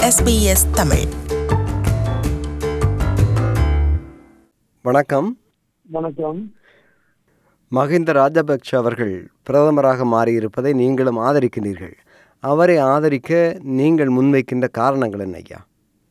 SBS Tamil வணக்கம் வணக்கம் மஹிந்த ராஜபக்ஷ அவர்கள் பிரதமராக மாறியிருப்பதை நீங்களும் ஆதரிக்கிறீர்கள் அவரை ஆதரிக்க நீங்கள் முன்வைக்கின்ற காரணங்கள் என்ன ஐயா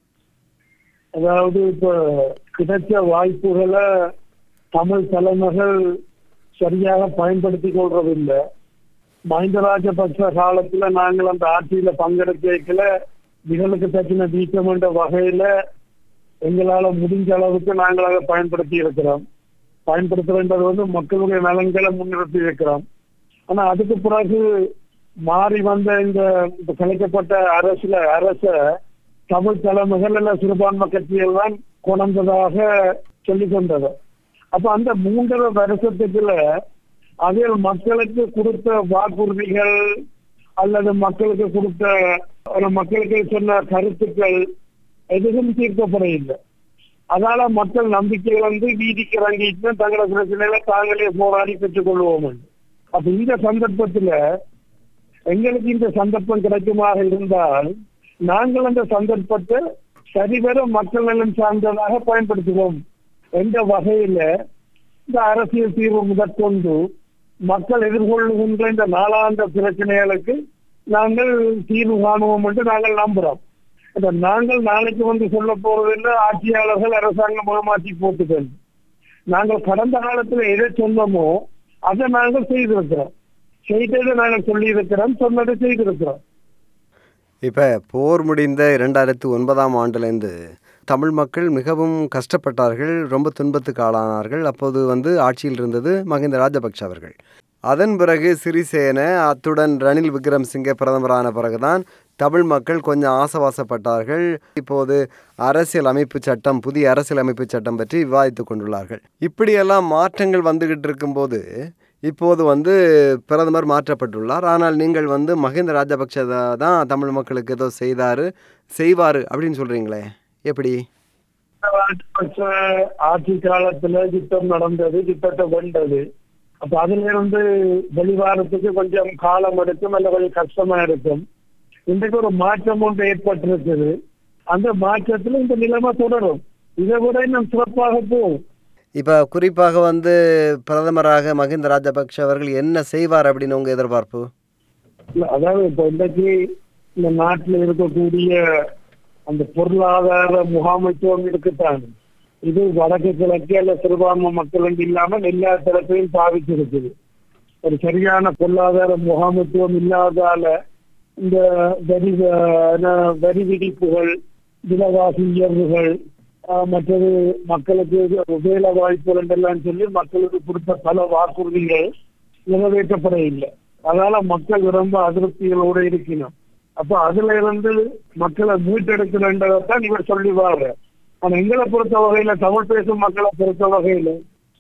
அதாவது இப்ப கிடைச்ச வாய்ப்புகளை தமிழ் தலைமைகள் சரியாக பயன்படுத்தி கொள்றதில்லை மஹிந்த ராஜபக்ச காலத்துல நாங்கள் அந்த ஆட்சியில பங்கெடுக்கல நிகழுக்கு தக்கின வீக்கம் என்ற வகையில எங்களால முடிஞ்ச அளவுக்கு நாங்கள் அதை பயன்படுத்தி இருக்கிறோம் பயன்படுத்துறது வந்து மக்களுடைய நலன்களை முன்னிறுத்தி இருக்கிறோம் ஆனா அதுக்கு பிறகு மாறி வந்த இந்த இந்த கலைக்கப்பட்ட அரசுல அரச தமிழ் தலைமைகள் இல்ல சிறுபான்மை கட்சிகள் தான் கொண்டதாக சொல்லிக் கொண்டது அப்ப அந்த மூன்றரை வருஷத்துக்குள்ள அதில் மக்களுக்கு கொடுத்த வாக்குறுதிகள் அல்லது மக்களுக்கு கொடுத்த ஒரு மக்களுக்கு சொன்ன கருத்துக்கள் எதுவும் தீர்க்கப்படவில்லை அதனால மக்கள் நம்பிக்கை வந்து வீதிக்கு இறங்கிட்டு தங்களோட பிரச்சனையில தாங்களே போராடி பெற்றுக் கொள்வோம் அப்ப இந்த சந்தர்ப்பத்துல எங்களுக்கு இந்த சந்தர்ப்பம் கிடைக்குமாக இருந்தால் நாங்கள் அந்த சந்தர்ப்பத்தை சரிவர மக்கள் நலன் சார்ந்ததாக பயன்படுத்துவோம் என்ற வகையில இந்த அரசியல் தீர்வு முதற்கொண்டு மக்கள் எதிர்கொள்ளுகின்ற இந்த நாளாந்த பிரச்சனைகளுக்கு நாங்கள் தீர்வு காணுவோம் என்று நாங்கள் நம்புறோம் இந்த நாங்கள் நாளைக்கு வந்து சொல்ல போறதில்லை ஆட்சியாளர்கள் அரசாங்கம் ஏமாற்றி போட்டுகள் நாங்கள் கடந்த காலத்துல எதை சொன்னோமோ அதை நாங்கள் செய்திருக்கிறோம் செய்ததை நாங்கள் சொல்லி இருக்கிறோம் சொன்னதை செய்திருக்கிறோம் இப்போ போர் முடிந்த இரண்டாயிரத்து ஒன்பதாம் ஆண்டுலேருந்து தமிழ் மக்கள் மிகவும் கஷ்டப்பட்டார்கள் ரொம்ப துன்பத்துக்கு ஆளானார்கள் அப்போது வந்து ஆட்சியில் இருந்தது மஹிந்த ராஜபக்ஷ அவர்கள் அதன் பிறகு சிறிசேன அத்துடன் ரணில் விக்ரம்சிங்கே பிரதமரான பிறகுதான் தமிழ் மக்கள் கொஞ்சம் ஆசவாசப்பட்டார்கள் இப்போது அரசியல் அமைப்பு சட்டம் புதிய அரசியல் அமைப்பு சட்டம் பற்றி விவாதித்து கொண்டுள்ளார்கள் இப்படியெல்லாம் மாற்றங்கள் வந்துகிட்டு இருக்கும்போது இப்போது வந்து பிரதமர் மாற்றப்பட்டுள்ளார் ஆனால் நீங்கள் வந்து மஹிந்த ராஜபக்ஷ தான் தமிழ் மக்களுக்கு ஏதோ செய்தார் செய்வார் அப்படின்னு சொல்கிறீங்களே எப்படி ராஜபக்ச ஆட்சி காலத்துல யுத்தம் நடந்தது யுத்தத்தை வென்றது அப்ப அதுல இருந்து வெளிவாரத்துக்கு கொஞ்சம் காலம் எடுக்கும் அல்ல கொஞ்சம் கஷ்டமா இருக்கும் இன்றைக்கு ஒரு மாற்றம் ஒன்று ஏற்பட்டிருக்குது அந்த மாற்றத்துல இந்த நிலைமை தொடரும் இதை விட இன்னும் சிறப்பாக போகும் இப்போ குறிப்பாக வந்து பிரதமராக மஹிந்த ராஜபக்ஷ அவர்கள் என்ன செய்வார் அப்படின்னு உங்கள் எதிர்பார்ப்பு இல்ல, அதாவது இப்ப இன்றைக்கு இந்த நாட்டில் இருக்கக்கூடிய அந்த பொருளாதார முகாமைத்துவம் இருக்குத்தான் இது வடக்கு கிழக்கு அல்ல சிறுபான்மை மக்கள் இல்லாமல் எல்லா தரப்பையும் பாதிச்சிருக்குது ஒரு சரியான பொருளாதார முகாமைத்துவம் இல்லாதால இந்த வரி அஹ், என்ன, வரி விதிப்புகள் விலைவாசி உயர்வுகள் ஆஹ், மற்றது மக்களுக்கு வேலை வாய்ப்புகள் என்றெல்லாம் சொல்லி மக்களுக்கு கொடுத்த பல வாக்குறுதிகள் நிறைவேற்றப்பட இல்லை அதனால மக்கள் ரொம்ப அதிருப்திகளோட இருக்கணும் அப்ப அதுல இருந்து மக்களை மீட்டெடுக்கணுன்றதான் இவர் சொல்லி வாரு ஆனா எங்களை பொறுத்த வகையில தமிழ் பேசும் மக்களை பொறுத்த வகையில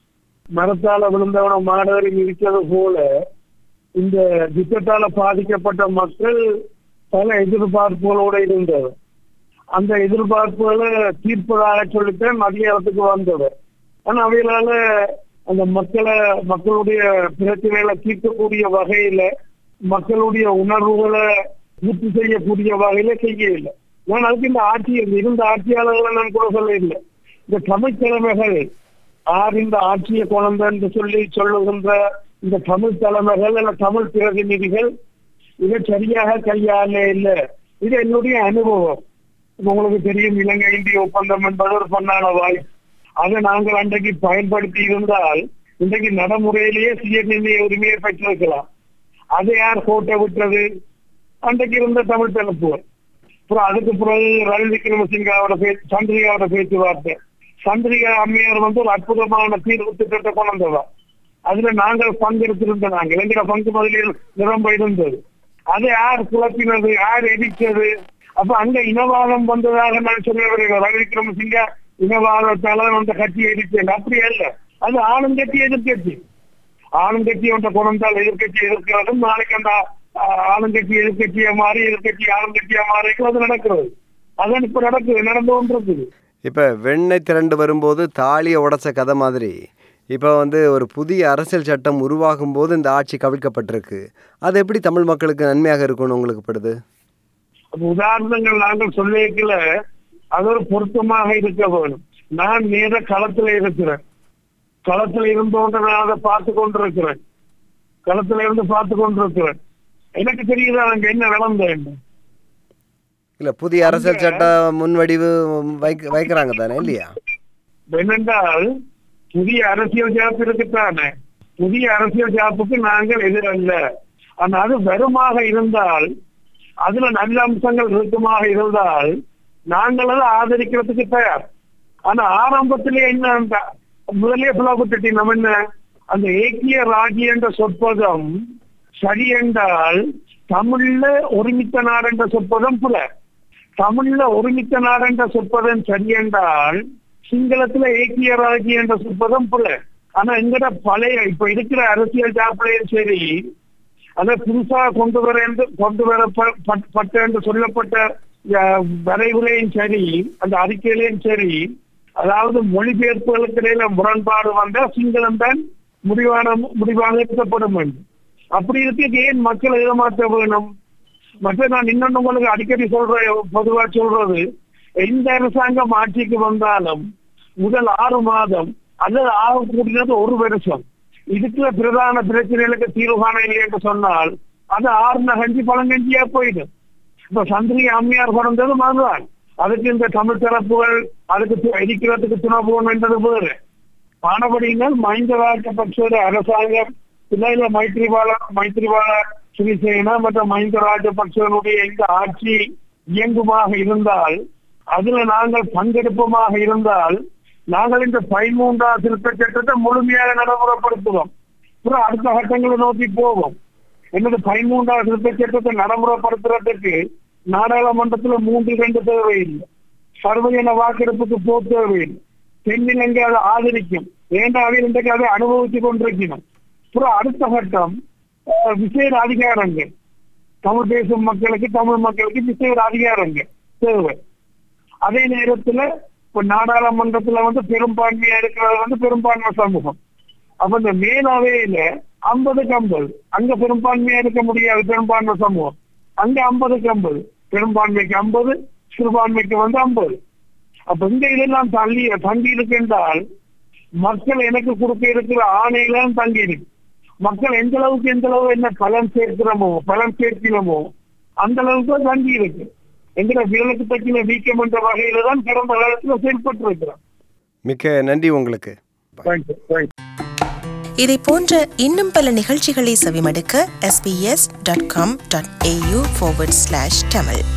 மரத்தால விழுந்தவன மாடவரி இருக்கிறது போல இந்த யுத்தத்தால பாதிக்கப்பட்ட மக்கள் பல எதிர்பார்ப்புகளோட இருந்தது அந்த எதிர்பார்ப்புகளை தீர்ப்பதாக சொல்லித்தான் மதியானத்துக்கு வந்தவர் ஆனா அவைகளால அந்த மக்களை மக்களுடைய பிரச்சனைகளை தீர்க்கக்கூடிய வகையில மக்களுடைய உணர்வுகளை பூர்த்தி செய்யக்கூடிய வகையில செய்யவில்லை நான் அதுக்கு இந்த ஆட்சி இருந்த ஆட்சியாளர்களை நான் கூட சொல்ல இல்லை இந்த தமிழ் தலைமைகள் ஆர் இந்த ஆட்சியை கொண்டு என்று சொல்லி சொல்லுகின்ற இந்த தமிழ் தலைமைகள் அல்ல தமிழ் பிரதிநிதிகள் இதை சரியாக கையாள இல்லை இது என்னுடைய அனுபவம் இப்ப உங்களுக்கு தெரியும் இலங்கை இந்திய ஒப்பந்தம் என்பது ஒரு பொன்னான வாய்ப்பு அதை நாங்கள் அன்றைக்கு பயன்படுத்தி இருந்தால் இன்றைக்கு நடைமுறையிலேயே சுய நிர்ணய உரிமையை பெற்றிருக்கலாம் அதை யார் கோட்டை விட்டது அன்றைக்கு இருந்த தமிழ் தலைப்புகள் அப்புறம் அதுக்கு பிறகு ரணில் விக்ரமசிங்காவோட பேச்சு சந்திரிகாவோட பேச்சுவார்த்தை சந்திரிகா அம்மையார் வந்து ஒரு அற்புதமான தீர்வு திட்டத்தை கொண்டு வந்தவா அதுல நாங்கள் பங்கெடுத்திருந்த நாங்கள் எங்கிற பங்கு முதலில் நிரம்ப இருந்தது அதை யார் குழப்பினது யார் எரிச்சது அப்ப அங்க இனவாதம் வந்ததாக நான் சொல்ல ரவி விக்ரமசிங்கா இனவாதத்தால அந்த கட்சியை எரிச்சல் அப்படி அல்ல அது ஆளுங்கட்சி எதிர்கட்சி ஆளுங்கட்சி ஒன்றை கொண்டால் எதிர்கட்சி எதிர்க்கிறதும் நாளைக்கு அந்த ஆஹ், ஆளுங்கட்சி எதிர்கட்சியா மாறி எதிர்கட்சி ஆளுங்கட்சியா மாறி அது நடக்கிறது அதான் இப்ப நடக்குது நடந்து கொண்டிருக்குது இப்போ வெண்ணெய் திரண்டு வரும்போது தாலியை உடைச்ச கதை மாதிரி இப்போ வந்து ஒரு புதிய அரசியல் சட்டம் உருவாகும் போது இந்த ஆட்சி கவிழ்க்கப்பட்டிருக்கு அது எப்படி தமிழ் மக்களுக்கு நன்மையாக இருக்கும்னு உங்களுக்கு படுது அப்ப உதாரணங்கள் நாங்கள் சொல்லிக்கல அது ஒரு பொருத்தமாக இருக்க வேணும் நான் நேர களத்துல இருக்கிறேன் களத்துல இருந்தோன்ற நான் அதை பார்த்து கொண்டிருக்கிறேன் களத்துல இருந்து பார்த்து கொண்டிருக்கிறேன் எனக்கு தெரியுது அங்க என்ன நடந்தேன் இல்லை புதிய அரசியல் சட்ட முன்வடிவு வைக்க வைக்கிறாங்க தானே இல்லையா என்னென்றால் புதிய அரசியல் ஜாப்பு இருக்குத்தானே புதிய அரசியல் ஜாப்புக்கு நாங்கள் எதிரல்ல ஆனா அது வெறுமாக இருந்தால் அதுல நல்ல அம்சங்கள் இருக்குமாக இருந்தால் நாங்கள் அதை ஆதரிக்கிறதுக்கு தயார் ஆனா ஆரம்பத்திலே என்ன அந்த முதலே புலப்பட்டு நம்ம என்ன அந்த ஏக்கிய ராஜி என்ற சொற்பதம் சரி என்றால் தமிழ்ல ஒருமித்த நாடு என்ற சொற்பதம் புல தமிழ்ல ஒருமித்த நாடு என்ற சொற்பதம் சரி என்றால் சிங்களத்துல ஏக்கிய ராஜி என்ற சொற்பதம் புல ஆனா எங்கட பழைய இப்ப இருக்கிற அரசியல் ஜாப்பிலையும் சரி அதை புதுசா கொண்டு வர என்று கொண்டு வரப்பட்ட என்று சொல்லப்பட்ட அஹ், வரைவுலையும் சரி அந்த அறிக்கையிலையும் சரி அதாவது மொழிபெயர்ப்புகளுக்கு இடையில முரண்பாடு வந்தா சிங்களம் தான் முடிவான முடிவாக இருக்கப்படும் என்று அப்படி இருக்க ஏன் மக்களை ஏமாற்ற வேணும் மற்ற நான் இன்னொன்னு உங்களுக்கு அடிக்கடி சொல்றேன் பொதுவா சொல்றது எந்த அரசாங்கம் ஆட்சிக்கு வந்தாலும் முதல் ஆறு மாதம் அல்லது ஆக கூடினது ஒரு வருஷம் இதுக்குள்ள பிரதான பிரச்சனைகளுக்கு தீர்வு காண இல்லை என்று சொன்னால் அது ஆறுன கஞ்சி பழங்கஞ்சியா போயிடும் இப்ப சந்திரி அம்மையார் பிறந்தது அதுதான் அதுக்கு இந்த தமிழ் தரப்புகள் அதுக்கு து- இருக்கிறதுக்கு துணை போகணும் என்றது வேறு ஆனபடியினால் மஹிந்த ராஜபக்சோட அரசாங்கம் இல்ல மைத்ரிபால மைத்ரிபால சிறிசேனா மற்றும் மஹிந்த ராஜபக்சனுடைய இந்த ஆட்சி இயங்குமாக இருந்தால் அதுல நாங்கள் பங்கெடுப்பமாக இருந்தால் நாங்கள் இந்த பதிமூன்றாம் திருத்த சட்டத்தை முழுமையாக நடைமுறைப்படுத்துவோம் அப்புறம் அடுத்த கட்டங்களை நோக்கி போவோம் என்னது பதிமூன்றாம் திருத்த சட்டத்தை நடைமுறைப்படுத்துறதுக்கு நாடாளுமன்றத்துல மூன்று ரெண்டு தேவையில்லை சர்வஜன வாக்கெடுப்புக்கு போக தேவையில்லை தென்னிலங்கை அதை ஆதரிக்கும் ஏண்டாவே இன்றைக்கு அதை அனுபவித்துக் கொண்டிருக்கணும் அப்புறம் அடுத்த கட்டம் அஹ், விசேட அதிகாரங்கள் தமிழ் பேசும் மக்களுக்கு தமிழ் மக்களுக்கு விசேட அதிகாரங்கள் தேவை அதே நேரத்துல இப்ப நாடாளுமன்றத்துல வந்து பெரும்பான்மையா இருக்கிறது வந்து பெரும்பான்மை சமூகம் அப்ப இந்த மேலாவையில ஐம்பதுக்கு ஐம்பது அங்க பெரும்பான்மையா இருக்க முடியாது பெரும்பான்மை சமூகம் அங்க ஐம்பதுக்கு ஐம்பது பெரும்பான்மைக்கு ஐம்பது சிறுபான்மைக்கு வந்து ஐம்பது அப்ப இந்த இதெல்லாம் தள்ளி தங்கி இருக்கின்றால் மக்கள் எனக்கு கொடுக்க இருக்கிற ஆணையெல்லாம் தங்கி இருக்கு மக்கள் எந்த அளவுக்கு எந்த அளவு என்ன பலன் சேர்க்கிறோமோ பலன் சேர்க்கிறோமோ அந்த அளவுக்கு தான் தங்கி இருக்கு எங்கிற விரலுக்கு தக்கின வீக்கம் என்ற வகையில தான் கடந்த காலத்துல செயல்பட்டு இருக்கிறோம் மிக்க நன்றி உங்களுக்கு தேங்க்யூ தேங்க்யூ இதை போன்ற இன்னும் பல நிகழ்ச்சிகளை செவிமடுக்க sbs.com.au forward slash tamil